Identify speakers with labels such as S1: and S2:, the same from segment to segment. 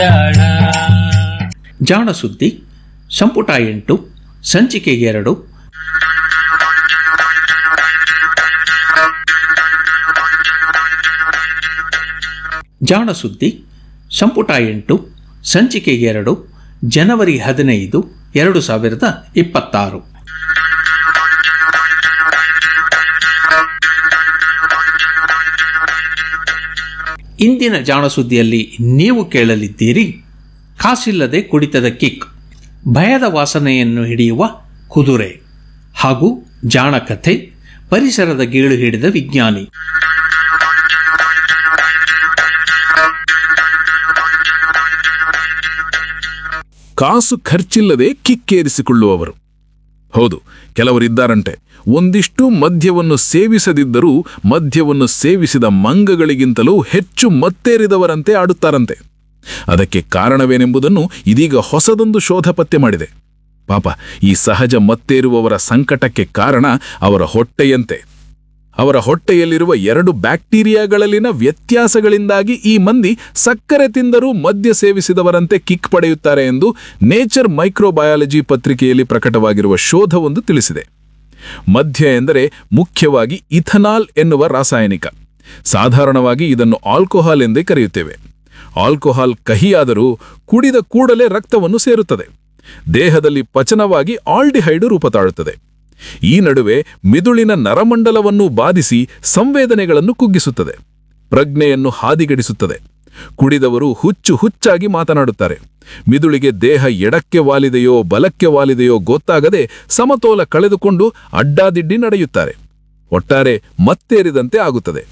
S1: ಜಾಣ ಸುದ್ದಿ ಸಂಪುಟ ಎಂಟು ಸಂಚಿಕೆ ಎರಡು ಜಾಣ ಸುದ್ದಿ ಸಂಪುಟ ಎಂಟು ಸಂಚಿಕೆ ಎರಡು ಜನವರಿ ಹದಿನೈದು ಎರಡು ಸಾವಿರದ ಇಪ್ಪತ್ತಾರು ಇಂದಿನ ಜಾಣ ಸುದ್ದಿಯಲ್ಲಿ ನೀವು ಕೇಳಲಿದ್ದೀರಿ ಕಾಸಿಲ್ಲದೆ ಕುಡಿತದ ಕಿಕ್ ಭಯದ ವಾಸನೆಯನ್ನು ಹಿಡಿಯುವ ಕುದುರೆ ಹಾಗೂ ಜಾಣ ಕಥೆ ಪರಿಸರದ ಗೀಳು ಹಿಡಿದ ವಿಜ್ಞಾನಿ
S2: ಕಾಸು ಖರ್ಚಿಲ್ಲದೆ ಕಿಕ್ಕೇರಿಸಿಕೊಳ್ಳುವವರು ಹೌದು ಕೆಲವರಿದ್ದಾರಂತೆ ಒಂದಿಷ್ಟು ಮದ್ಯವನ್ನು ಸೇವಿಸದಿದ್ದರೂ ಮದ್ಯವನ್ನು ಸೇವಿಸಿದ ಮಂಗಗಳಿಗಿಂತಲೂ ಹೆಚ್ಚು ಮತ್ತೇರಿದವರಂತೆ ಆಡುತ್ತಾರಂತೆ ಅದಕ್ಕೆ ಕಾರಣವೇನೆಂಬುದನ್ನು ಇದೀಗ ಹೊಸದೊಂದು ಶೋಧ ಪತ್ತೆ ಮಾಡಿದೆ ಪಾಪ ಈ ಸಹಜ ಮತ್ತೇರುವವರ ಸಂಕಟಕ್ಕೆ ಕಾರಣ ಅವರ ಹೊಟ್ಟೆಯಂತೆ ಅವರ ಹೊಟ್ಟೆಯಲ್ಲಿರುವ ಎರಡು ಬ್ಯಾಕ್ಟೀರಿಯಾಗಳಲ್ಲಿನ ವ್ಯತ್ಯಾಸಗಳಿಂದಾಗಿ ಈ ಮಂದಿ ಸಕ್ಕರೆ ತಿಂದರೂ ಮದ್ಯ ಸೇವಿಸಿದವರಂತೆ ಕಿಕ್ ಪಡೆಯುತ್ತಾರೆ ಎಂದು ನೇಚರ್ ಮೈಕ್ರೋಬಯಾಲಜಿ ಪತ್ರಿಕೆಯಲ್ಲಿ ಪ್ರಕಟವಾಗಿರುವ ಶೋಧವೊಂದು ತಿಳಿಸಿದೆ ಮದ್ಯ ಎಂದರೆ ಮುಖ್ಯವಾಗಿ ಇಥನಾಲ್ ಎನ್ನುವ ರಾಸಾಯನಿಕ ಸಾಧಾರಣವಾಗಿ ಇದನ್ನು ಆಲ್ಕೋಹಾಲ್ ಎಂದೇ ಕರೆಯುತ್ತೇವೆ ಆಲ್ಕೋಹಾಲ್ ಕಹಿಯಾದರೂ ಕುಡಿದ ಕೂಡಲೇ ರಕ್ತವನ್ನು ಸೇರುತ್ತದೆ ದೇಹದಲ್ಲಿ ಪಚನವಾಗಿ ಆಲ್ಡಿಹೈಡ್ ರೂಪ ತಾಳುತ್ತದೆ ಈ ನಡುವೆ ಮಿದುಳಿನ ನರಮಂಡಲವನ್ನು ಬಾಧಿಸಿ ಸಂವೇದನೆಗಳನ್ನು ಕುಗ್ಗಿಸುತ್ತದೆ ಪ್ರಜ್ಞೆಯನ್ನು ಹಾದಿಗಡಿಸುತ್ತದೆ ಕುಡಿದವರು ಹುಚ್ಚು ಹುಚ್ಚಾಗಿ ಮಾತನಾಡುತ್ತಾರೆ ಮಿದುಳಿಗೆ ದೇಹ ಎಡಕ್ಕೆ ವಾಲಿದೆಯೋ ಬಲಕ್ಕೆ ವಾಲಿದೆಯೋ ಗೊತ್ತಾಗದೆ ಸಮತೋಲ ಕಳೆದುಕೊಂಡು ಅಡ್ಡಾದಿಡ್ಡಿ ನಡೆಯುತ್ತಾರೆ ಒಟ್ಟಾರೆ ಮತ್ತೇರಿದಂತೆ ಆಗುತ್ತದೆ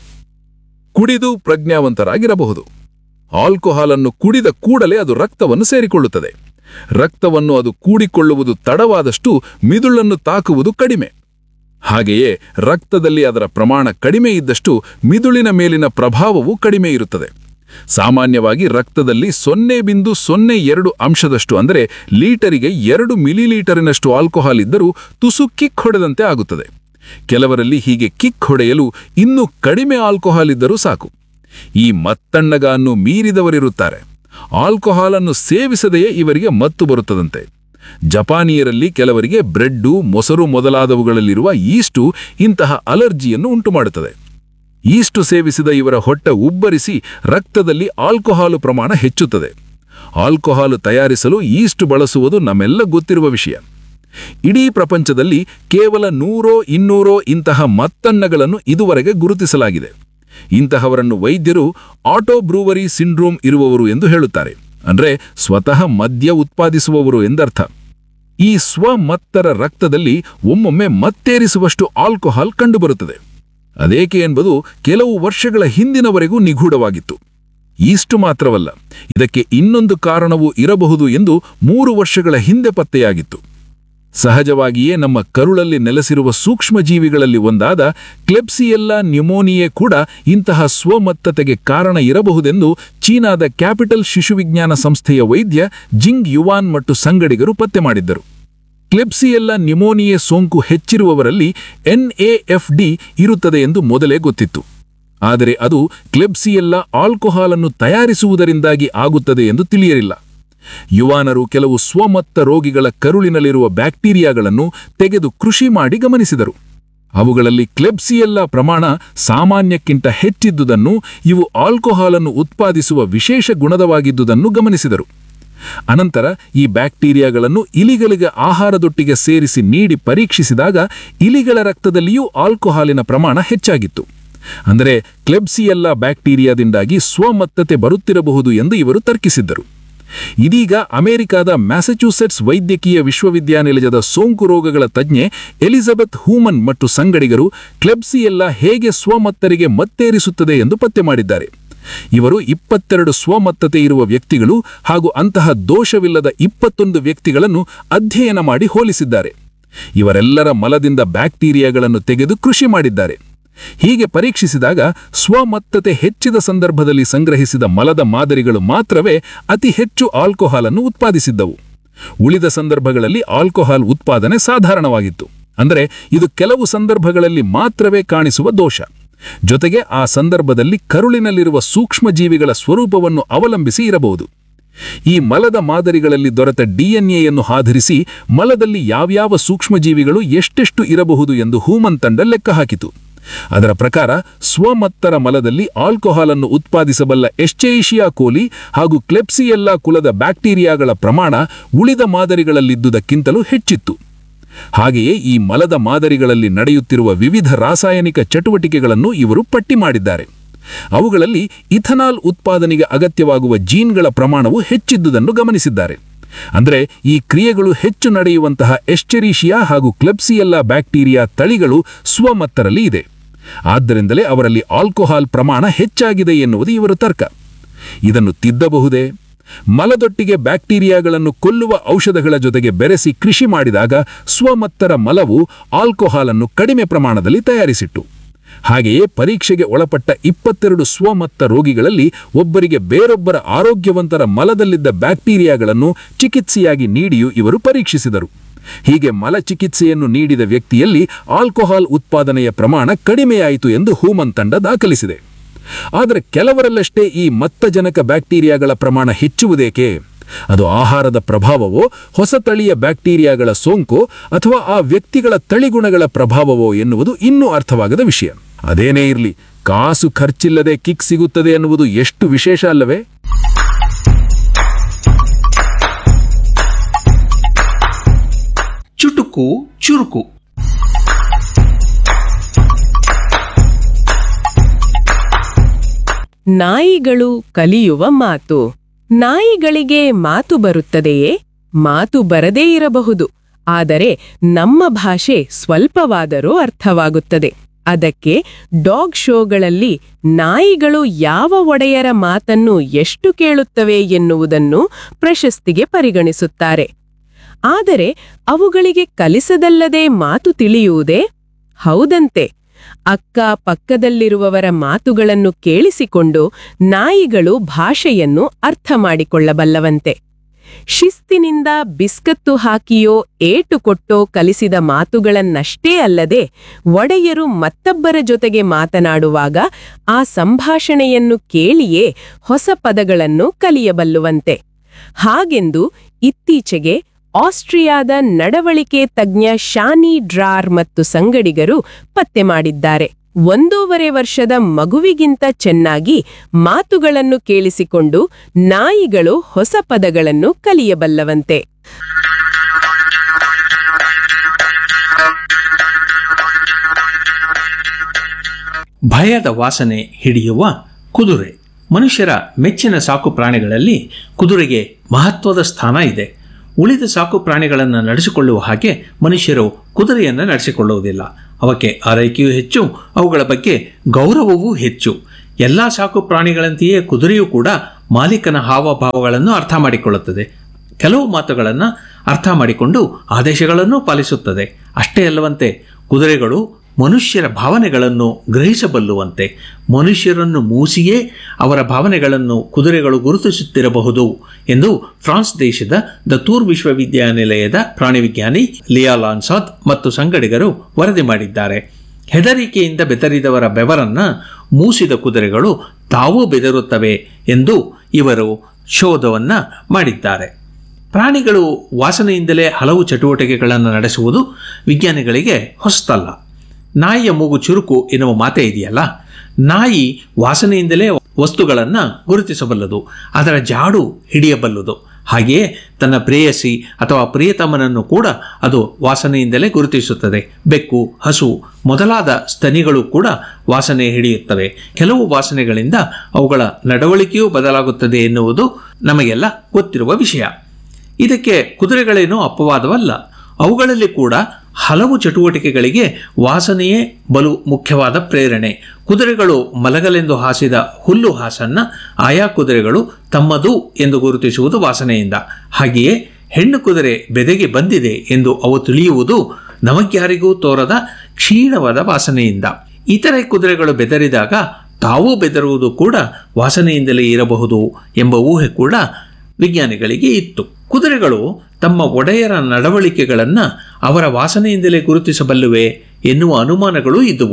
S2: ಕುಡಿದು ಪ್ರಜ್ಞಾವಂತರಾಗಿರಬಹುದು ಆಲ್ಕೋಹಾಲನ್ನು ಕುಡಿದ ಕೂಡಲೇ ಅದು ರಕ್ತವನ್ನು ಸೇರಿಕೊಳ್ಳುತ್ತದೆ ರಕ್ತವನ್ನು ಅದು ಕೂಡಿಕೊಳ್ಳುವುದು ತಡವಾದಷ್ಟು ಮಿದುಳನ್ನು ತಾಕುವುದು ಕಡಿಮೆ ಹಾಗೆಯೇ ರಕ್ತದಲ್ಲಿ ಅದರ ಪ್ರಮಾಣ ಕಡಿಮೆ ಇದ್ದಷ್ಟು ಮಿದುಳಿನ ಮೇಲಿನ ಪ್ರಭಾವವು ಕಡಿಮೆ ಇರುತ್ತದೆ ಸಾಮಾನ್ಯವಾಗಿ ರಕ್ತದಲ್ಲಿ ಸೊನ್ನೆ ಬಿಂದು ಸೊನ್ನೆ ಎರಡು ಅಂಶದಷ್ಟು ಅಂದರೆ ಲೀಟರಿಗೆ ಎರಡು ಮಿಲಿಲೀಟರಿನಷ್ಟು ಆಲ್ಕೋಹಾಲ್ ಇದ್ದರೂ ತುಸು ಕಿಕ್ ಹೊಡೆದಂತೆ ಆಗುತ್ತದೆ ಕೆಲವರಲ್ಲಿ ಹೀಗೆ ಕಿಕ್ ಹೊಡೆಯಲು ಇನ್ನೂ ಕಡಿಮೆ ಆಲ್ಕೋಹಾಲ್ ಇದ್ದರೂ ಸಾಕು ಈ ಮತ್ತಣ್ಣಗಾನ್ನು ಮೀರಿದವರಿರುತ್ತಾರೆ ಆಲ್ಕೋಹಾಲನ್ನು ಸೇವಿಸದೆಯೇ ಇವರಿಗೆ ಮತ್ತು ಬರುತ್ತದಂತೆ ಜಪಾನಿಯರಲ್ಲಿ ಕೆಲವರಿಗೆ ಬ್ರೆಡ್ಡು ಮೊಸರು ಮೊದಲಾದವುಗಳಲ್ಲಿರುವ ಈಸ್ಟು ಇಂತಹ ಅಲರ್ಜಿಯನ್ನು ಉಂಟುಮಾಡುತ್ತದೆ ಈಸ್ಟು ಸೇವಿಸಿದ ಇವರ ಹೊಟ್ಟೆ ಉಬ್ಬರಿಸಿ ರಕ್ತದಲ್ಲಿ ಆಲ್ಕೋಹಾಲು ಪ್ರಮಾಣ ಹೆಚ್ಚುತ್ತದೆ ಆಲ್ಕೋಹಾಲು ತಯಾರಿಸಲು ಈಸ್ಟ್ ಬಳಸುವುದು ನಮ್ಮೆಲ್ಲ ಗೊತ್ತಿರುವ ವಿಷಯ ಇಡೀ ಪ್ರಪಂಚದಲ್ಲಿ ಕೇವಲ ನೂರೋ ಇನ್ನೂರೋ ಇಂತಹ ಮತ್ತಣ್ಣಗಳನ್ನು ಇದುವರೆಗೆ ಗುರುತಿಸಲಾಗಿದೆ ಇಂತಹವರನ್ನು ವೈದ್ಯರು ಆಟೋ ಬ್ರೂವರಿ ಸಿಂಡ್ರೋಮ್ ಇರುವವರು ಎಂದು ಹೇಳುತ್ತಾರೆ ಅಂದ್ರೆ ಸ್ವತಃ ಮದ್ಯ ಉತ್ಪಾದಿಸುವವರು ಎಂದರ್ಥ ಈ ಸ್ವಮತ್ತರ ರಕ್ತದಲ್ಲಿ ಒಮ್ಮೊಮ್ಮೆ ಮತ್ತೇರಿಸುವಷ್ಟು ಆಲ್ಕೋಹಾಲ್ ಕಂಡುಬರುತ್ತದೆ ಅದೇಕೆ ಎಂಬುದು ಕೆಲವು ವರ್ಷಗಳ ಹಿಂದಿನವರೆಗೂ ನಿಗೂಢವಾಗಿತ್ತು ಇಷ್ಟು ಮಾತ್ರವಲ್ಲ ಇದಕ್ಕೆ ಇನ್ನೊಂದು ಕಾರಣವೂ ಇರಬಹುದು ಎಂದು ಮೂರು ವರ್ಷಗಳ ಹಿಂದೆ ಪತ್ತೆಯಾಗಿತ್ತು ಸಹಜವಾಗಿಯೇ ನಮ್ಮ ಕರುಳಲ್ಲಿ ನೆಲೆಸಿರುವ ಸೂಕ್ಷ್ಮಜೀವಿಗಳಲ್ಲಿ ಒಂದಾದ ಕ್ಲೆಪ್ಸಿಯೆಲ್ಲಾ ನ್ಯುಮೋನಿಯೆ ಕೂಡ ಇಂತಹ ಸ್ವಮತ್ತತೆಗೆ ಕಾರಣ ಇರಬಹುದೆಂದು ಚೀನಾದ ಕ್ಯಾಪಿಟಲ್ ಶಿಶುವಿಜ್ಞಾನ ಸಂಸ್ಥೆಯ ವೈದ್ಯ ಜಿಂಗ್ ಯುವಾನ್ ಮತ್ತು ಸಂಗಡಿಗರು ಪತ್ತೆ ಮಾಡಿದ್ದರು ಕ್ಲೆಪ್ಸಿಯೆಲ್ಲಾ ನ್ಯುಮೋನಿಯೆ ಸೋಂಕು ಹೆಚ್ಚಿರುವವರಲ್ಲಿ ಎನ್ಎಎಫ್ಡಿ ಇರುತ್ತದೆ ಎಂದು ಮೊದಲೇ ಗೊತ್ತಿತ್ತು ಆದರೆ ಅದು ಕ್ಲೆಬ್ಸಿಯೆಲ್ಲಾ ಆಲ್ಕೋಹಾಲನ್ನು ತಯಾರಿಸುವುದರಿಂದಾಗಿ ಆಗುತ್ತದೆ ಎಂದು ತಿಳಿಯಲಿಲ್ಲ ಯುವಾನರು ಕೆಲವು ಸ್ವಮತ್ತ ರೋಗಿಗಳ ಕರುಳಿನಲ್ಲಿರುವ ಬ್ಯಾಕ್ಟೀರಿಯಾಗಳನ್ನು ತೆಗೆದು ಕೃಷಿ ಮಾಡಿ ಗಮನಿಸಿದರು ಅವುಗಳಲ್ಲಿ ಕ್ಲೆಬ್ಸಿಯೆಲ್ಲಾ ಪ್ರಮಾಣ ಸಾಮಾನ್ಯಕ್ಕಿಂತ ಹೆಚ್ಚಿದ್ದುದನ್ನು ಇವು ಆಲ್ಕೋಹಾಲನ್ನು ಉತ್ಪಾದಿಸುವ ವಿಶೇಷ ಗುಣದವಾಗಿದ್ದುದನ್ನು ಗಮನಿಸಿದರು ಅನಂತರ ಈ ಬ್ಯಾಕ್ಟೀರಿಯಾಗಳನ್ನು ಇಲಿಗಳಿಗೆ ಆಹಾರದೊಟ್ಟಿಗೆ ಸೇರಿಸಿ ನೀಡಿ ಪರೀಕ್ಷಿಸಿದಾಗ ಇಲಿಗಳ ರಕ್ತದಲ್ಲಿಯೂ ಆಲ್ಕೋಹಾಲಿನ ಪ್ರಮಾಣ ಹೆಚ್ಚಾಗಿತ್ತು ಅಂದರೆ ಕ್ಲೆಬ್ಸಿಯೆಲ್ಲಾ ಬ್ಯಾಕ್ಟೀರಿಯಾದಿಂದಾಗಿ ಸ್ವಮತ್ತತೆ ಬರುತ್ತಿರಬಹುದು ಎಂದು ಇವರು ತರ್ಕಿಸಿದ್ದರು ಇದೀಗ ಅಮೆರಿಕಾದ ಮ್ಯಾಸಚ್ಯೂಸೆಟ್ಸ್ ವೈದ್ಯಕೀಯ ವಿಶ್ವವಿದ್ಯಾನಿಲಯದ ಸೋಂಕು ರೋಗಗಳ ತಜ್ಞೆ ಎಲಿಜಬೆತ್ ಹೂಮನ್ ಮತ್ತು ಸಂಗಡಿಗರು ಕ್ಲೆಬ್ಸಿಯೆಲ್ಲಾ ಹೇಗೆ ಸ್ವಮತ್ತರಿಗೆ ಮತ್ತೇರಿಸುತ್ತದೆ ಎಂದು ಪತ್ತೆ ಮಾಡಿದ್ದಾರೆ ಇವರು ಇಪ್ಪತ್ತೆರಡು ಸ್ವಮತ್ತತೆ ಇರುವ ವ್ಯಕ್ತಿಗಳು ಹಾಗೂ ಅಂತಹ ದೋಷವಿಲ್ಲದ ಇಪ್ಪತ್ತೊಂದು ವ್ಯಕ್ತಿಗಳನ್ನು ಅಧ್ಯಯನ ಮಾಡಿ ಹೋಲಿಸಿದ್ದಾರೆ ಇವರೆಲ್ಲರ ಮಲದಿಂದ ಬ್ಯಾಕ್ಟೀರಿಯಾಗಳನ್ನು ತೆಗೆದು ಕೃಷಿ ಮಾಡಿದ್ದಾರೆ ಹೀಗೆ ಪರೀಕ್ಷಿಸಿದಾಗ ಸ್ವಮತ್ತತೆ ಹೆಚ್ಚಿದ ಸಂದರ್ಭದಲ್ಲಿ ಸಂಗ್ರಹಿಸಿದ ಮಲದ ಮಾದರಿಗಳು ಮಾತ್ರವೇ ಅತಿ ಹೆಚ್ಚು ಆಲ್ಕೋಹಾಲನ್ನು ಉತ್ಪಾದಿಸಿದ್ದವು ಉಳಿದ ಸಂದರ್ಭಗಳಲ್ಲಿ ಆಲ್ಕೋಹಾಲ್ ಉತ್ಪಾದನೆ ಸಾಧಾರಣವಾಗಿತ್ತು ಅಂದರೆ ಇದು ಕೆಲವು ಸಂದರ್ಭಗಳಲ್ಲಿ ಮಾತ್ರವೇ ಕಾಣಿಸುವ ದೋಷ ಜೊತೆಗೆ ಆ ಸಂದರ್ಭದಲ್ಲಿ ಕರುಳಿನಲ್ಲಿರುವ ಸೂಕ್ಷ್ಮಜೀವಿಗಳ ಸ್ವರೂಪವನ್ನು ಅವಲಂಬಿಸಿ ಇರಬಹುದು ಈ ಮಲದ ಮಾದರಿಗಳಲ್ಲಿ ದೊರೆತ ಡಿಎನ್ಎಯನ್ನು ಆಧರಿಸಿ ಮಲದಲ್ಲಿ ಯಾವ್ಯಾವ ಸೂಕ್ಷ್ಮಜೀವಿಗಳು ಎಷ್ಟೆಷ್ಟು ಇರಬಹುದು ಎಂದು ಹೂಮನ್ ತಂಡ ಲೆಕ್ಕ ಹಾಕಿತು ಅದರ ಪ್ರಕಾರ ಸ್ವಮತ್ತರ ಮಲದಲ್ಲಿ ಆಲ್ಕೋಹಾಲ್ ಅನ್ನು ಉತ್ಪಾದಿಸಬಲ್ಲ ಎಸ್ಚೇಷಿಯಾ ಕೋಲಿ ಹಾಗೂ ಕ್ಲೆಪ್ಸಿಯೆಲ್ಲಾ ಕುಲದ ಬ್ಯಾಕ್ಟೀರಿಯಾಗಳ ಪ್ರಮಾಣ ಉಳಿದ ಮಾದರಿಗಳಲ್ಲಿದ್ದುದಕ್ಕಿಂತಲೂ ಹೆಚ್ಚಿತ್ತು ಹಾಗೆಯೇ ಈ ಮಲದ ಮಾದರಿಗಳಲ್ಲಿ ನಡೆಯುತ್ತಿರುವ ವಿವಿಧ ರಾಸಾಯನಿಕ ಚಟುವಟಿಕೆಗಳನ್ನು ಇವರು ಪಟ್ಟಿ ಮಾಡಿದ್ದಾರೆ ಅವುಗಳಲ್ಲಿ ಇಥನಾಲ್ ಉತ್ಪಾದನೆಗೆ ಅಗತ್ಯವಾಗುವ ಜೀನ್ಗಳ ಪ್ರಮಾಣವು ಹೆಚ್ಚಿದ್ದುದನ್ನು ಗಮನಿಸಿದ್ದಾರೆ ಅಂದರೆ ಈ ಕ್ರಿಯೆಗಳು ಹೆಚ್ಚು ನಡೆಯುವಂತಹ ಎಸ್ಚೆರೀಷಿಯಾ ಹಾಗೂ ಕ್ಲೆಪ್ಸಿಯೆಲ್ಲಾ ಬ್ಯಾಕ್ಟೀರಿಯಾ ತಳಿಗಳು ಸ್ವಮತ್ತರಲ್ಲಿ ಇದೆ ಆದ್ದರಿಂದಲೇ ಅವರಲ್ಲಿ ಆಲ್ಕೋಹಾಲ್ ಪ್ರಮಾಣ ಹೆಚ್ಚಾಗಿದೆ ಎನ್ನುವುದು ಇವರ ತರ್ಕ ಇದನ್ನು ತಿದ್ದಬಹುದೇ ಮಲದೊಟ್ಟಿಗೆ ಬ್ಯಾಕ್ಟೀರಿಯಾಗಳನ್ನು ಕೊಲ್ಲುವ ಔಷಧಗಳ ಜೊತೆಗೆ ಬೆರೆಸಿ ಕೃಷಿ ಮಾಡಿದಾಗ ಸ್ವಮತ್ತರ ಮಲವು ಆಲ್ಕೋಹಾಲನ್ನು ಕಡಿಮೆ ಪ್ರಮಾಣದಲ್ಲಿ ತಯಾರಿಸಿಟ್ಟು ಹಾಗೆಯೇ ಪರೀಕ್ಷೆಗೆ ಒಳಪಟ್ಟ ಇಪ್ಪತ್ತೆರಡು ಸ್ವಮತ್ತ ರೋಗಿಗಳಲ್ಲಿ ಒಬ್ಬರಿಗೆ ಬೇರೊಬ್ಬರ ಆರೋಗ್ಯವಂತರ ಮಲದಲ್ಲಿದ್ದ ಬ್ಯಾಕ್ಟೀರಿಯಾಗಳನ್ನು ಚಿಕಿತ್ಸೆಯಾಗಿ ನೀಡಿಯೂ ಇವರು ಪರೀಕ್ಷಿಸಿದರು ಹೀಗೆ ಮಲ ಚಿಕಿತ್ಸೆಯನ್ನು ನೀಡಿದ ವ್ಯಕ್ತಿಯಲ್ಲಿ ಆಲ್ಕೋಹಾಲ್ ಉತ್ಪಾದನೆಯ ಪ್ರಮಾಣ ಕಡಿಮೆಯಾಯಿತು ಎಂದು ಹೂಮನ್ ತಂಡ ದಾಖಲಿಸಿದೆ ಆದರೆ ಕೆಲವರಲ್ಲಷ್ಟೇ ಈ ಮತ್ತಜನಕ ಬ್ಯಾಕ್ಟೀರಿಯಾಗಳ ಪ್ರಮಾಣ ಹೆಚ್ಚುವುದೇಕೆ ಅದು ಆಹಾರದ ಪ್ರಭಾವವೋ ಹೊಸ ತಳಿಯ ಬ್ಯಾಕ್ಟೀರಿಯಾಗಳ ಸೋಂಕೋ ಅಥವಾ ಆ ವ್ಯಕ್ತಿಗಳ ತಳಿಗುಣಗಳ ಪ್ರಭಾವವೋ ಎನ್ನುವುದು ಇನ್ನೂ ಅರ್ಥವಾಗದ ವಿಷಯ ಅದೇನೇ ಇರಲಿ ಕಾಸು ಖರ್ಚಿಲ್ಲದೆ ಕಿಕ್ ಸಿಗುತ್ತದೆ ಎನ್ನುವುದು ಎಷ್ಟು ವಿಶೇಷ ಅಲ್ಲವೇ
S1: ಚುಟುಕು ಚುರುಕು
S3: ನಾಯಿಗಳು ಕಲಿಯುವ ಮಾತು ನಾಯಿಗಳಿಗೆ ಮಾತು ಬರುತ್ತದೆಯೇ ಮಾತು ಬರದೇ ಇರಬಹುದು ಆದರೆ ನಮ್ಮ ಭಾಷೆ ಸ್ವಲ್ಪವಾದರೂ ಅರ್ಥವಾಗುತ್ತದೆ ಅದಕ್ಕೆ ಡಾಗ್ ಶೋಗಳಲ್ಲಿ ನಾಯಿಗಳು ಯಾವ ಒಡೆಯರ ಮಾತನ್ನು ಎಷ್ಟು ಕೇಳುತ್ತವೆ ಎನ್ನುವುದನ್ನು ಪ್ರಶಸ್ತಿಗೆ ಪರಿಗಣಿಸುತ್ತಾರೆ ಆದರೆ ಅವುಗಳಿಗೆ ಕಲಿಸದಲ್ಲದೆ ಮಾತು ತಿಳಿಯುವುದೇ ಹೌದಂತೆ ಅಕ್ಕ ಪಕ್ಕದಲ್ಲಿರುವವರ ಮಾತುಗಳನ್ನು ಕೇಳಿಸಿಕೊಂಡು ನಾಯಿಗಳು ಭಾಷೆಯನ್ನು ಅರ್ಥ ಮಾಡಿಕೊಳ್ಳಬಲ್ಲವಂತೆ ಶಿಸ್ತಿನಿಂದ ಬಿಸ್ಕತ್ತು ಹಾಕಿಯೋ ಏಟು ಕೊಟ್ಟೋ ಕಲಿಸಿದ ಮಾತುಗಳನ್ನಷ್ಟೇ ಅಲ್ಲದೆ ಒಡೆಯರು ಮತ್ತೊಬ್ಬರ ಜೊತೆಗೆ ಮಾತನಾಡುವಾಗ ಆ ಸಂಭಾಷಣೆಯನ್ನು ಕೇಳಿಯೇ ಹೊಸ ಪದಗಳನ್ನು ಕಲಿಯಬಲ್ಲುವಂತೆ ಹಾಗೆಂದು ಇತ್ತೀಚೆಗೆ ಆಸ್ಟ್ರಿಯಾದ ನಡವಳಿಕೆ ತಜ್ಞ ಶಾನಿ ಡ್ರಾರ್ ಮತ್ತು ಸಂಗಡಿಗರು ಪತ್ತೆ ಮಾಡಿದ್ದಾರೆ ಒಂದೂವರೆ ವರ್ಷದ ಮಗುವಿಗಿಂತ ಚೆನ್ನಾಗಿ ಮಾತುಗಳನ್ನು ಕೇಳಿಸಿಕೊಂಡು ನಾಯಿಗಳು ಹೊಸ ಪದಗಳನ್ನು ಕಲಿಯಬಲ್ಲವಂತೆ
S1: ಭಯದ ವಾಸನೆ ಹಿಡಿಯುವ ಕುದುರೆ ಮನುಷ್ಯರ ಮೆಚ್ಚಿನ ಸಾಕು ಪ್ರಾಣಿಗಳಲ್ಲಿ ಕುದುರೆಗೆ ಮಹತ್ವದ ಸ್ಥಾನ ಇದೆ ಉಳಿದ ಸಾಕು ಪ್ರಾಣಿಗಳನ್ನು ನಡೆಸಿಕೊಳ್ಳುವ ಹಾಗೆ ಮನುಷ್ಯರು ಕುದುರೆಯನ್ನು ನಡೆಸಿಕೊಳ್ಳುವುದಿಲ್ಲ ಅವಕ್ಕೆ ಆರೈಕೆಯೂ ಹೆಚ್ಚು ಅವುಗಳ ಬಗ್ಗೆ ಗೌರವವೂ ಹೆಚ್ಚು ಎಲ್ಲ ಸಾಕು ಪ್ರಾಣಿಗಳಂತೆಯೇ ಕುದುರೆಯೂ ಕೂಡ ಮಾಲೀಕನ ಹಾವಭಾವಗಳನ್ನು ಅರ್ಥ ಮಾಡಿಕೊಳ್ಳುತ್ತದೆ ಕೆಲವು ಮಾತುಗಳನ್ನು ಅರ್ಥ ಮಾಡಿಕೊಂಡು ಆದೇಶಗಳನ್ನು ಪಾಲಿಸುತ್ತದೆ ಅಷ್ಟೇ ಅಲ್ಲವಂತೆ ಕುದುರೆಗಳು ಮನುಷ್ಯರ ಭಾವನೆಗಳನ್ನು ಗ್ರಹಿಸಬಲ್ಲುವಂತೆ ಮನುಷ್ಯರನ್ನು ಮೂಸಿಯೇ ಅವರ ಭಾವನೆಗಳನ್ನು ಕುದುರೆಗಳು ಗುರುತಿಸುತ್ತಿರಬಹುದು ಎಂದು ಫ್ರಾನ್ಸ್ ದೇಶದ ದ ತೂರ್ ವಿಶ್ವವಿದ್ಯಾನಿಲಯದ ಪ್ರಾಣಿವಿಜ್ಞಾನಿ ಲಿಯಾ ಲಾನ್ಸಾದ್ ಮತ್ತು ಸಂಗಡಿಗರು ವರದಿ ಮಾಡಿದ್ದಾರೆ ಹೆದರಿಕೆಯಿಂದ ಬೆದರಿದವರ ಬೆವರನ್ನ ಮೂಸಿದ ಕುದುರೆಗಳು ತಾವೂ ಬೆದರುತ್ತವೆ ಎಂದು ಇವರು ಶೋಧವನ್ನ ಮಾಡಿದ್ದಾರೆ ಪ್ರಾಣಿಗಳು ವಾಸನೆಯಿಂದಲೇ ಹಲವು ಚಟುವಟಿಕೆಗಳನ್ನು ನಡೆಸುವುದು ವಿಜ್ಞಾನಿಗಳಿಗೆ ಹೊಸತಲ್ಲ ನಾಯಿಯ ಮೂಗು ಚುರುಕು ಎನ್ನುವ ಮಾತೇ ಇದೆಯಲ್ಲ ನಾಯಿ ವಾಸನೆಯಿಂದಲೇ ವಸ್ತುಗಳನ್ನು ಗುರುತಿಸಬಲ್ಲದು ಅದರ ಜಾಡು ಹಿಡಿಯಬಲ್ಲದು ಹಾಗೆಯೇ ತನ್ನ ಪ್ರೇಯಸಿ ಅಥವಾ ಪ್ರಿಯತಮನನ್ನು ಕೂಡ ಅದು ವಾಸನೆಯಿಂದಲೇ ಗುರುತಿಸುತ್ತದೆ ಬೆಕ್ಕು ಹಸು ಮೊದಲಾದ ಸ್ತನಿಗಳು ಕೂಡ ವಾಸನೆ ಹಿಡಿಯುತ್ತವೆ ಕೆಲವು ವಾಸನೆಗಳಿಂದ ಅವುಗಳ ನಡವಳಿಕೆಯೂ ಬದಲಾಗುತ್ತದೆ ಎನ್ನುವುದು ನಮಗೆಲ್ಲ ಗೊತ್ತಿರುವ ವಿಷಯ ಇದಕ್ಕೆ ಕುದುರೆಗಳೇನೂ ಅಪವಾದವಲ್ಲ ಅವುಗಳಲ್ಲಿ ಕೂಡ ಹಲವು ಚಟುವಟಿಕೆಗಳಿಗೆ ವಾಸನೆಯೇ ಬಲು ಮುಖ್ಯವಾದ ಪ್ರೇರಣೆ ಕುದುರೆಗಳು ಮಲಗಲೆಂದು ಹಾಸಿದ ಹುಲ್ಲು ಹಾಸನ್ನ ಆಯಾ ಕುದುರೆಗಳು ತಮ್ಮದು ಎಂದು ಗುರುತಿಸುವುದು ವಾಸನೆಯಿಂದ ಹಾಗೆಯೇ ಹೆಣ್ಣು ಕುದುರೆ ಬೆದೆಗೆ ಬಂದಿದೆ ಎಂದು ಅವು ತಿಳಿಯುವುದು ನಮಗ್ಯಾರಿಗೂ ತೋರದ ಕ್ಷೀಣವಾದ ವಾಸನೆಯಿಂದ ಇತರೆ ಕುದುರೆಗಳು ಬೆದರಿದಾಗ ತಾವೂ ಬೆದರುವುದು ಕೂಡ ವಾಸನೆಯಿಂದಲೇ ಇರಬಹುದು ಎಂಬ ಊಹೆ ಕೂಡ ವಿಜ್ಞಾನಿಗಳಿಗೆ ಇತ್ತು ಕುದುರೆಗಳು ತಮ್ಮ ಒಡೆಯರ ನಡವಳಿಕೆಗಳನ್ನು ಅವರ ವಾಸನೆಯಿಂದಲೇ ಗುರುತಿಸಬಲ್ಲುವೆ ಎನ್ನುವ ಅನುಮಾನಗಳೂ ಇದ್ದುವು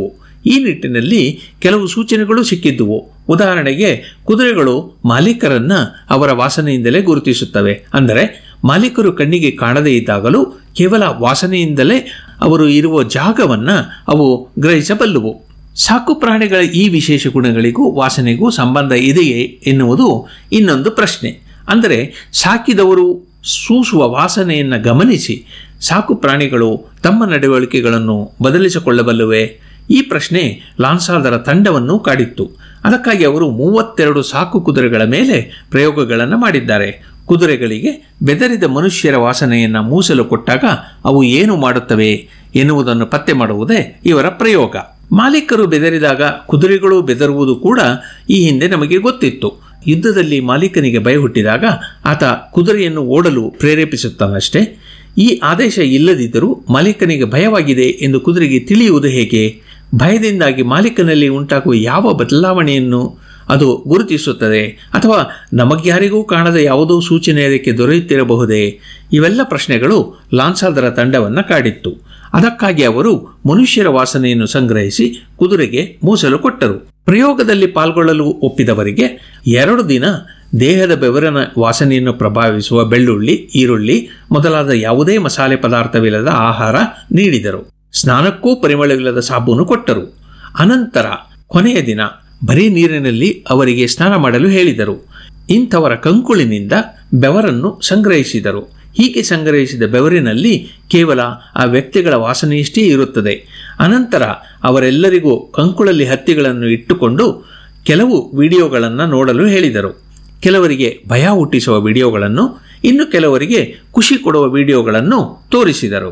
S1: ಈ ನಿಟ್ಟಿನಲ್ಲಿ ಕೆಲವು ಸೂಚನೆಗಳು ಸಿಕ್ಕಿದ್ದುವು ಉದಾಹರಣೆಗೆ ಕುದುರೆಗಳು ಮಾಲೀಕರನ್ನ ಅವರ ವಾಸನೆಯಿಂದಲೇ ಗುರುತಿಸುತ್ತವೆ ಅಂದರೆ ಮಾಲೀಕರು ಕಣ್ಣಿಗೆ ಕಾಣದೇ ಇದ್ದಾಗಲೂ ಕೇವಲ ವಾಸನೆಯಿಂದಲೇ ಅವರು ಇರುವ ಜಾಗವನ್ನ ಅವು ಗ್ರಹಿಸಬಲ್ಲುವು ಸಾಕು ಪ್ರಾಣಿಗಳ ಈ ವಿಶೇಷ ಗುಣಗಳಿಗೂ ವಾಸನೆಗೂ ಸಂಬಂಧ ಇದೆಯೇ ಎನ್ನುವುದು ಇನ್ನೊಂದು ಪ್ರಶ್ನೆ ಅಂದರೆ ಸಾಕಿದವರು ಸೂಸುವ ವಾಸನೆಯನ್ನು ಗಮನಿಸಿ ಸಾಕು ಪ್ರಾಣಿಗಳು ತಮ್ಮ ನಡವಳಿಕೆಗಳನ್ನು ಬದಲಿಸಿಕೊಳ್ಳಬಲ್ಲುವೆ ಈ ಪ್ರಶ್ನೆ ಲಾನ್ಸಾದರ ತಂಡವನ್ನು ಕಾಡಿತ್ತು ಅದಕ್ಕಾಗಿ ಅವರು ಮೂವತ್ತೆರಡು ಸಾಕು ಕುದುರೆಗಳ ಮೇಲೆ ಪ್ರಯೋಗಗಳನ್ನು ಮಾಡಿದ್ದಾರೆ ಕುದುರೆಗಳಿಗೆ ಬೆದರಿದ ಮನುಷ್ಯರ ವಾಸನೆಯನ್ನು ಮೂಸಲು ಕೊಟ್ಟಾಗ ಅವು ಏನು ಮಾಡುತ್ತವೆ ಎನ್ನುವುದನ್ನು ಪತ್ತೆ ಮಾಡುವುದೇ ಇವರ ಪ್ರಯೋಗ ಮಾಲೀಕರು ಬೆದರಿದಾಗ ಕುದುರೆಗಳು ಬೆದರುವುದು ಕೂಡ ಈ ಹಿಂದೆ ನಮಗೆ ಗೊತ್ತಿತ್ತು ಯುದ್ಧದಲ್ಲಿ ಮಾಲೀಕನಿಗೆ ಭಯ ಹುಟ್ಟಿದಾಗ ಆತ ಕುದುರೆಯನ್ನು ಓಡಲು ಪ್ರೇರೇಪಿಸುತ್ತಾನಷ್ಟೇ ಈ ಆದೇಶ ಇಲ್ಲದಿದ್ದರೂ ಮಾಲೀಕನಿಗೆ ಭಯವಾಗಿದೆ ಎಂದು ಕುದುರೆಗೆ ತಿಳಿಯುವುದು ಹೇಗೆ ಭಯದಿಂದಾಗಿ ಮಾಲೀಕನಲ್ಲಿ ಉಂಟಾಗುವ ಯಾವ ಬದಲಾವಣೆಯನ್ನು ಅದು ಗುರುತಿಸುತ್ತದೆ ಅಥವಾ ನಮಗ್ಯಾರಿಗೂ ಕಾಣದ ಯಾವುದೋ ಸೂಚನೆ ಅದಕ್ಕೆ ದೊರೆಯುತ್ತಿರಬಹುದೇ ಇವೆಲ್ಲ ಪ್ರಶ್ನೆಗಳು ಲಾನ್ಸಾದರ ತಂಡವನ್ನು ಕಾಡಿತ್ತು ಅದಕ್ಕಾಗಿ ಅವರು ಮನುಷ್ಯರ ವಾಸನೆಯನ್ನು ಸಂಗ್ರಹಿಸಿ ಕುದುರೆಗೆ ಮೂಸಲು ಕೊಟ್ಟರು ಪ್ರಯೋಗದಲ್ಲಿ ಪಾಲ್ಗೊಳ್ಳಲು ಒಪ್ಪಿದವರಿಗೆ ಎರಡು ದಿನ ದೇಹದ ಬೆವರಿನ ವಾಸನೆಯನ್ನು ಪ್ರಭಾವಿಸುವ ಬೆಳ್ಳುಳ್ಳಿ ಈರುಳ್ಳಿ ಮೊದಲಾದ ಯಾವುದೇ ಮಸಾಲೆ ಪದಾರ್ಥವಿಲ್ಲದ ಆಹಾರ ನೀಡಿದರು ಸ್ನಾನಕ್ಕೂ ಪರಿಮಳವಿಲ್ಲದ ಸಾಬೂನು ಕೊಟ್ಟರು ಅನಂತರ ಕೊನೆಯ ದಿನ ಬರೀ ನೀರಿನಲ್ಲಿ ಅವರಿಗೆ ಸ್ನಾನ ಮಾಡಲು ಹೇಳಿದರು ಇಂಥವರ ಕಂಕುಳಿನಿಂದ ಬೆವರನ್ನು ಸಂಗ್ರಹಿಸಿದರು ಹೀಗೆ ಸಂಗ್ರಹಿಸಿದ ಬೆವರಿನಲ್ಲಿ ಕೇವಲ ಆ ವ್ಯಕ್ತಿಗಳ ವಾಸನೆಯಷ್ಟೇ ಇರುತ್ತದೆ ಅನಂತರ ಅವರೆಲ್ಲರಿಗೂ ಕಂಕುಳಲ್ಲಿ ಹತ್ತಿಗಳನ್ನು ಇಟ್ಟುಕೊಂಡು ಕೆಲವು ವಿಡಿಯೋಗಳನ್ನು ನೋಡಲು ಹೇಳಿದರು ಕೆಲವರಿಗೆ ಭಯ ಹುಟ್ಟಿಸುವ ವಿಡಿಯೋಗಳನ್ನು ಇನ್ನು ಕೆಲವರಿಗೆ ಖುಷಿ ಕೊಡುವ ವಿಡಿಯೋಗಳನ್ನು ತೋರಿಸಿದರು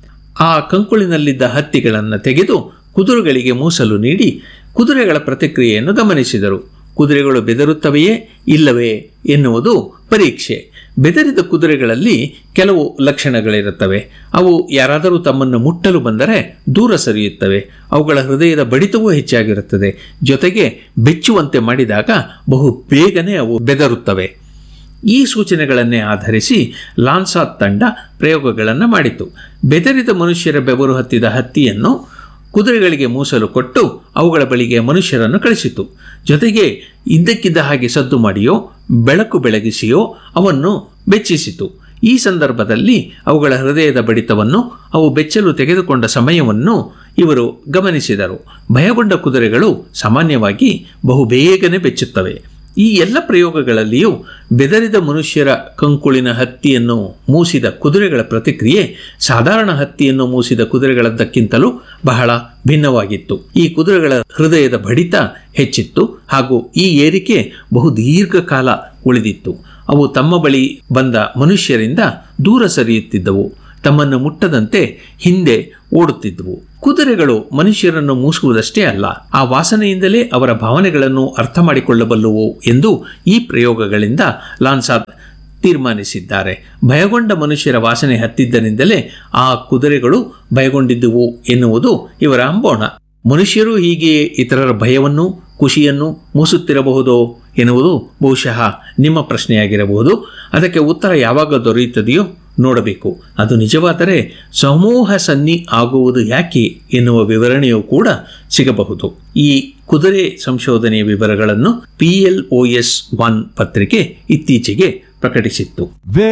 S1: ಆ ಕಂಕುಳಿನಲ್ಲಿದ್ದ ಹತ್ತಿಗಳನ್ನು ತೆಗೆದು ಕುದುರೆಗಳಿಗೆ ಮೂಸಲು ನೀಡಿ ಕುದುರೆಗಳ ಪ್ರತಿಕ್ರಿಯೆಯನ್ನು ಗಮನಿಸಿದರು ಕುದುರೆಗಳು ಬೆದರುತ್ತವೆಯೇ ಇಲ್ಲವೇ ಎನ್ನುವುದು ಪರೀಕ್ಷೆ ಬೆದರಿದ ಕುದುರೆಗಳಲ್ಲಿ ಕೆಲವು ಲಕ್ಷಣಗಳಿರುತ್ತವೆ ಅವು ಯಾರಾದರೂ ತಮ್ಮನ್ನು ಮುಟ್ಟಲು ಬಂದರೆ ದೂರ ಸರಿಯುತ್ತವೆ ಅವುಗಳ ಹೃದಯದ ಬಡಿತವೂ ಹೆಚ್ಚಾಗಿರುತ್ತದೆ ಜೊತೆಗೆ ಬೆಚ್ಚುವಂತೆ ಮಾಡಿದಾಗ ಬಹು ಬೇಗನೆ ಅವು ಬೆದರುತ್ತವೆ ಈ ಸೂಚನೆಗಳನ್ನೇ ಆಧರಿಸಿ ಲಾನ್ಸಾತ್ ತಂಡ ಪ್ರಯೋಗಗಳನ್ನು ಮಾಡಿತು ಬೆದರಿದ ಮನುಷ್ಯರ ಬೆವರು ಹತ್ತಿದ ಹತ್ತಿಯನ್ನು ಕುದುರೆಗಳಿಗೆ ಮೂಸಲು ಕೊಟ್ಟು ಅವುಗಳ ಬಳಿಗೆ ಮನುಷ್ಯರನ್ನು ಕಳಿಸಿತು ಜೊತೆಗೆ ಇದ್ದಕ್ಕಿದ್ದ ಹಾಗೆ ಸದ್ದು ಮಾಡಿಯೋ ಬೆಳಕು ಬೆಳಗಿಸಿಯೋ ಅವನ್ನು ಬೆಚ್ಚಿಸಿತು ಈ ಸಂದರ್ಭದಲ್ಲಿ ಅವುಗಳ ಹೃದಯದ ಬಡಿತವನ್ನು ಅವು ಬೆಚ್ಚಲು ತೆಗೆದುಕೊಂಡ ಸಮಯವನ್ನು ಇವರು ಗಮನಿಸಿದರು ಭಯಗೊಂಡ ಕುದುರೆಗಳು ಸಾಮಾನ್ಯವಾಗಿ ಬಹು ಬೇಗನೆ ಬೆಚ್ಚುತ್ತವೆ ಈ ಎಲ್ಲ ಪ್ರಯೋಗಗಳಲ್ಲಿಯೂ ಬೆದರಿದ ಮನುಷ್ಯರ ಕಂಕುಳಿನ ಹತ್ತಿಯನ್ನು ಮೂಸಿದ ಕುದುರೆಗಳ ಪ್ರತಿಕ್ರಿಯೆ ಸಾಧಾರಣ ಹತ್ತಿಯನ್ನು ಮೂಸಿದ ಕುದುರೆಗಳದ್ದಕ್ಕಿಂತಲೂ ಬಹಳ ಭಿನ್ನವಾಗಿತ್ತು ಈ ಕುದುರೆಗಳ ಹೃದಯದ ಬಡಿತ ಹೆಚ್ಚಿತ್ತು ಹಾಗೂ ಈ ಏರಿಕೆ ಬಹು ದೀರ್ಘಕಾಲ ಉಳಿದಿತ್ತು ಅವು ತಮ್ಮ ಬಳಿ ಬಂದ ಮನುಷ್ಯರಿಂದ ದೂರ ಸರಿಯುತ್ತಿದ್ದವು ತಮ್ಮನ್ನು ಮುಟ್ಟದಂತೆ ಹಿಂದೆ ಓಡುತ್ತಿದ್ದವು ಕುದುರೆಗಳು ಮನುಷ್ಯರನ್ನು ಮೂಸುವುದಷ್ಟೇ ಅಲ್ಲ ಆ ವಾಸನೆಯಿಂದಲೇ ಅವರ ಭಾವನೆಗಳನ್ನು ಅರ್ಥ ಮಾಡಿಕೊಳ್ಳಬಲ್ಲುವು ಎಂದು ಈ ಪ್ರಯೋಗಗಳಿಂದ ಲಾನ್ಸಾದ್ ತೀರ್ಮಾನಿಸಿದ್ದಾರೆ ಭಯಗೊಂಡ ಮನುಷ್ಯರ ವಾಸನೆ ಹತ್ತಿದ್ದರಿಂದಲೇ ಆ ಕುದುರೆಗಳು ಭಯಗೊಂಡಿದ್ದುವು ಎನ್ನುವುದು ಇವರ ಅಂಬೋಣ ಮನುಷ್ಯರು ಹೀಗೆಯೇ ಇತರರ ಭಯವನ್ನು ಖುಷಿಯನ್ನು ಮೂಸುತ್ತಿರಬಹುದೋ ಎನ್ನುವುದು ಬಹುಶಃ ನಿಮ್ಮ ಪ್ರಶ್ನೆಯಾಗಿರಬಹುದು ಅದಕ್ಕೆ ಉತ್ತರ ಯಾವಾಗ ದೊರೆಯುತ್ತದೆಯೋ ನೋಡಬೇಕು ಅದು ನಿಜವಾದರೆ ಸಮೂಹ ಸನ್ನಿ ಆಗುವುದು ಯಾಕೆ ಎನ್ನುವ ವಿವರಣೆಯೂ ಕೂಡ ಸಿಗಬಹುದು ಈ ಕುದುರೆ ಸಂಶೋಧನೆಯ ವಿವರಗಳನ್ನು P L O S one ಪತ್ರಿಕೆ ಇತ್ತೀಚೆಗೆ ಪ್ರಕಟಿಸಿತ್ತು